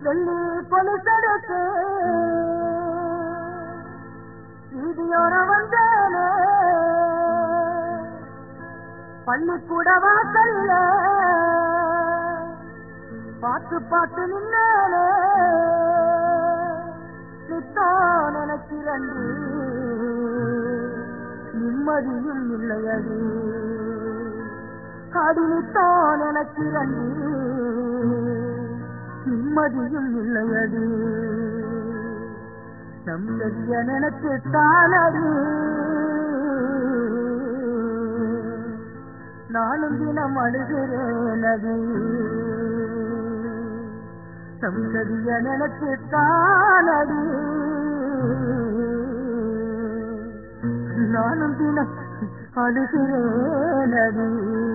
வெள்ளி கொலுசெடுத்து வீதியோர வந்தேனே பள்ளிக்கூட வாசல்ல பார்த்து பார்த்து நின்னேனே நித்தோ நினைக்கிறண்டி நிம்மதியும் இல்லையடி அடி நித்தோ நினைக்கிறண்டி நிம்மதியும் இல்லையடி நம்பதிய நினைச்சு தானடி நானும் தினம் அழுகிறேன் நதி சந்ததிய நினைச்சு தானடி நானும் தினம் அழுகிறேன் நதி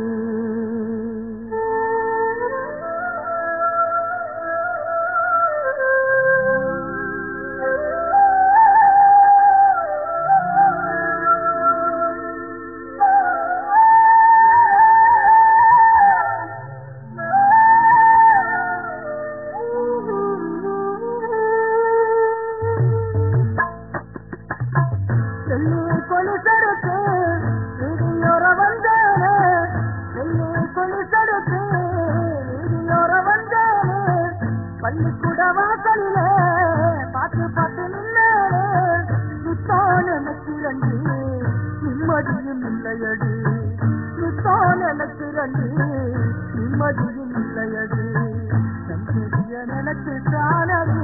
வெள்ளி கொலுசெடுத்து வீதியோர வந்தேனே வெள்ளி கொலுசெடுத்து வீதியோர வந்தேனே பள்ளிக்கூட வாசலில பார்த்து பார்த்து நின்னேனே நித்தான் எனக்கு ரெண்டு நிம்மதியும் இல்லையடி நித்தான் எனக்கு ரெண்டு நிம்மதியும் இல்லையடி நம்பிய நினைச்சு தானடி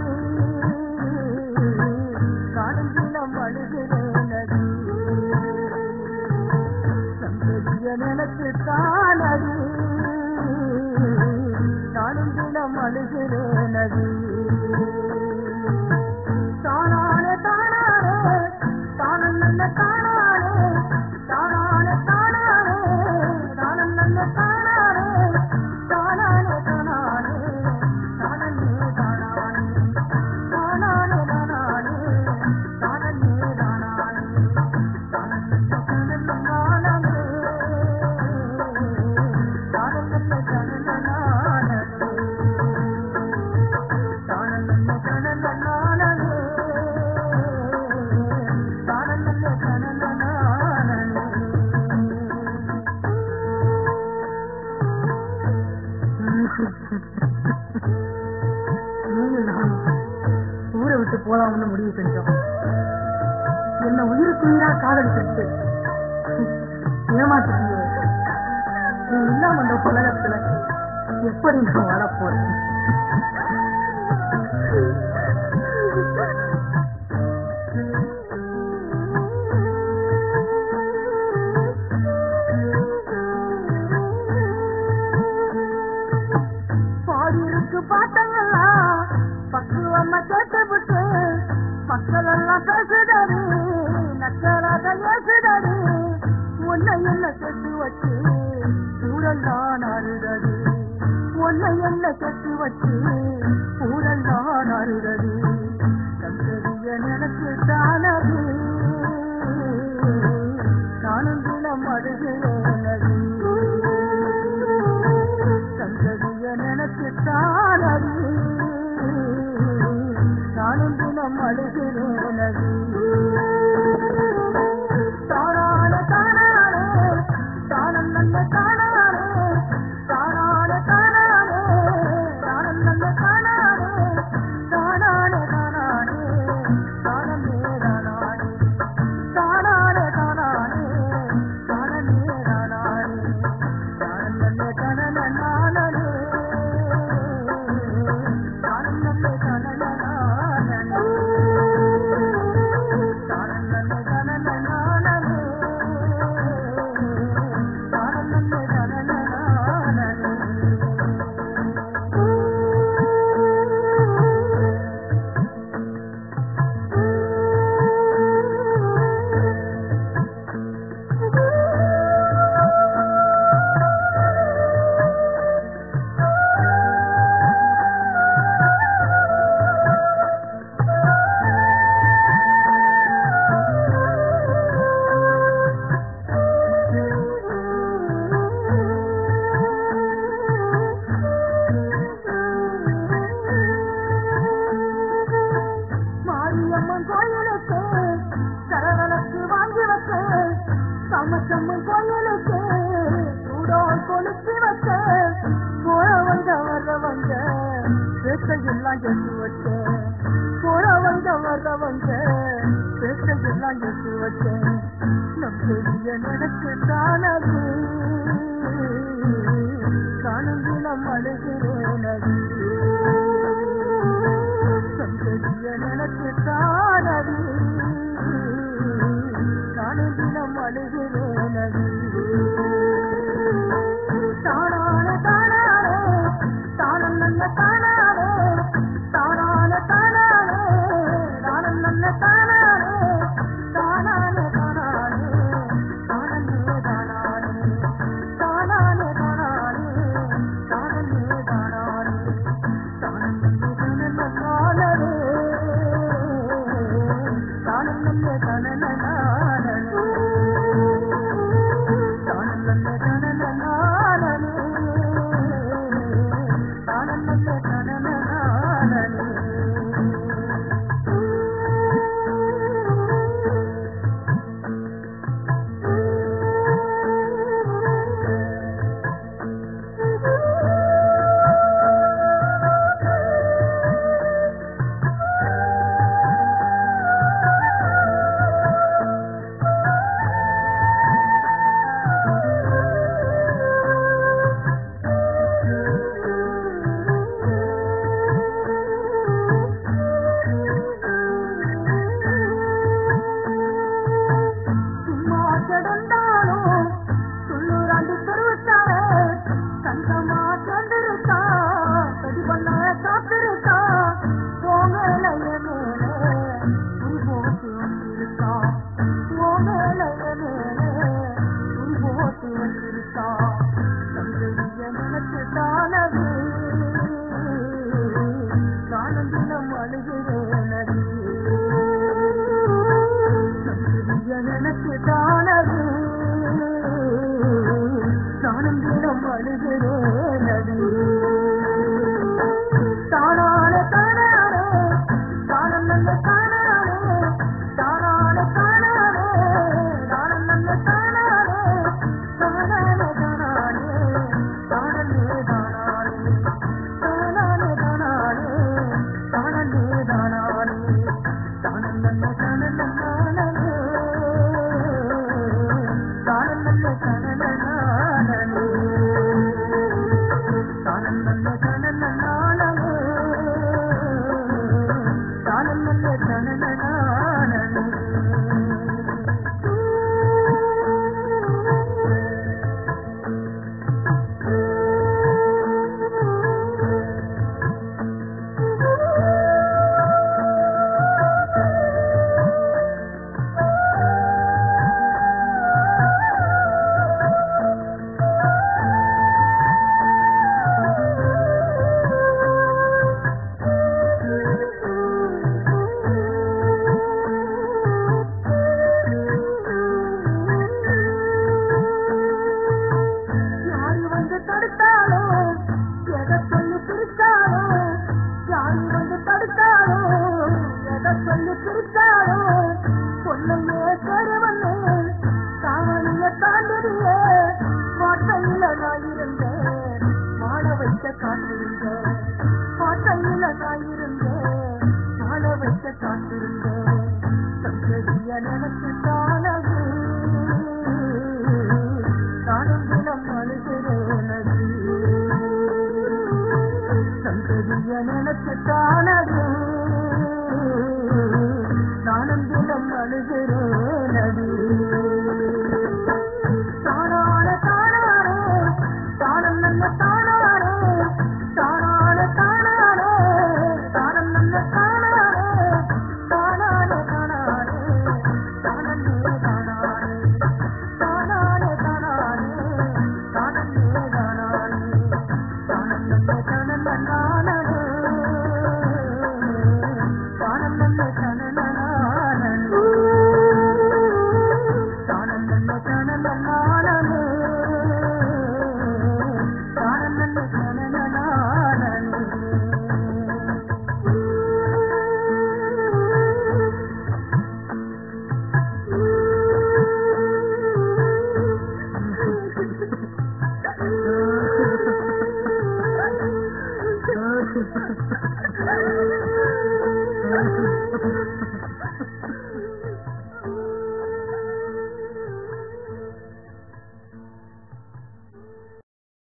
காணும் தினம் அழுகிறேனடி நம்பிய நினைச்சு தானடி நானும் தினம் அழுகிறேனடி தானானே தானானே தானம் நல்ல தானானே தானானே தானானே தானம் நல்ல தானானே தானானே தானானே தானே தானானே தானானே தானானே தானே தானானே தானே தானானே தானே தானானே ஊரை விட்டு போலாம்னு முடிவு செஞ்சோம் என்ன உயிருக்குயிரா காதலிச்சிருச்சு ஏமாத்திட்டீங்க நீ இல்லாம அந்த உலகத்துல எப்படி நான் வாழப்போறேன் பாடியிருக்கு பாட்டங்கள்லாம் பக்குவமா கேட்டு விட்டு மக்கள் எல்லாம் பேசுதாரு நக்கலாக ஏசுதாரு உன்னை என்ன கெட்டு வச்சு ஊரெல்லாம் அழுதது உன்னை என்ன கெட்டு வச்சு ஊரெல்லாம் அழுதது கந்தறிய நினைச்சு தானது நானும் தினம் அழுகிறேனது சந்ததிய நினைச்சு தானது நானும் தினம் அழுகிறேனது தானான தானானே தானம் நல்ல தானானே தானான தானானே தானம் நல்ல தானானே தானான பேசையெல்லாம் எடுத்து வச்சேன் போறவங்க வர்றவங்க பேசையெல்லாம் எடுத்து வச்சேன் நம் பெரிய நினைச்சு தானது காணும் தினம் அழுகிறேன் அது நம் பெரிய நினைச்சு தானது காணும் தினம் அழுகிறேன் அது தானான தானானே தானம் நல்ல தானானே தானான தானானே தானம் நல்ல தானானே தானான தானானே தானே தானானே தானான தானானே தானே தானானே தானம் நல்ல தானே தானம் நல்ல தானே சும்மா கிடந்தாலும் துள்ளுராண்டு தெருவுத்தாரே சங்கமா சேர்ந்திருக்கா சதி பண்ண காத்திருக்கா போங்கலைய மேலே உன் போட்டு வந்திருக்கா போங்கலைய மேலே உன் போட்டு வந்திருக்கா தந்தைய நினைச்சு தானது தானம் தினம் அழுகிறேன் அது எனக்கு தானது தானம் தினம் அழுகிறேனது தானான தானானே தானம் நல்ல தானானே தானான தானானே தானம் நல்ல தானானே தானான தானானே தானே தானானே தானான தானானே தானே தானானே தானம் நல்ல தானே தானம் நல்ல தானே தானம் நல்ல தானே தானம் நல்ல யாரு வந்து தடுத்தாலோ எதை சொல்லி பிரித்தாலோ யாரு வந்து தடுத்தாலோ எதை சொல்லி பிரித்தாலோ பொண்ணுங்க கருவண்ணு காவலிய தாண்டிய வாட்டையில நான் இருந்தேன் வாழ வைக்க காத்திருந்தேன் வாட்டையில நான் இருந்தேன் வாழ வைக்க காத்திருந்தேன் சங்கதிய நினைச்சு தானது நானும் தினம் அழுகிறேனது சங்கதிய நினைச்சு தானது நானும் தினம் அழுகிறேனது